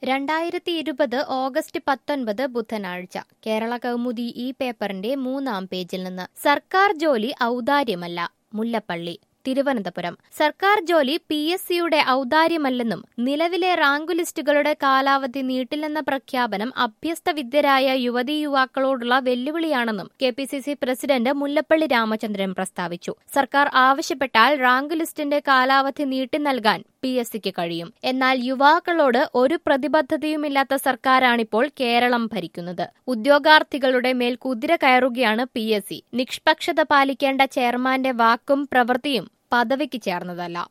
രണ്ടായിരത്തി ഇരുപത് ഓഗസ്റ്റ് പത്തൊൻപത് ബുധനാഴ്ച കേരള കൗമുദി ഈ പേപ്പറിന്റെ മൂന്നാം പേജിൽ നിന്ന് സർക്കാർ ജോലി ഔദാര്യമല്ല മുല്ലപ്പള്ളി തിരുവനന്തപുരം സർക്കാർ ജോലി പി എസ് സിയുടെ ഔദാര്യമല്ലെന്നും നിലവിലെ റാങ്ക് ലിസ്റ്റുകളുടെ കാലാവധി നീട്ടില്ലെന്ന പ്രഖ്യാപനം അഭ്യസ്തവിദ്യരായ യുവതീ യുവാക്കളോടുള്ള വെല്ലുവിളിയാണെന്നും K P C C president Mullappally Ramachandran പ്രസ്താവിച്ചു സർക്കാർ ആവശ്യപ്പെട്ടാൽ റാങ്ക് ലിസ്റ്റിന്റെ കാലാവധി നീട്ടി നൽകാൻ പി എസ് സിക്ക് കഴിയും എന്നാൽ യുവാക്കളോട് ഒരു പ്രതിബദ്ധതയുമില്ലാത്ത സർക്കാരാണിപ്പോൾ കേരളം ഭരിക്കുന്നത് ഉദ്യോഗാർത്ഥികളുടെ മേൽ കുതിര കയറുകയാണ് പി എസ് സി നിഷ്പക്ഷത പാലിക്കേണ്ട ചെയർമാന്റെ വാക്കും പ്രവൃത്തിയും പദവിക്ക് ചേർന്നതല്ല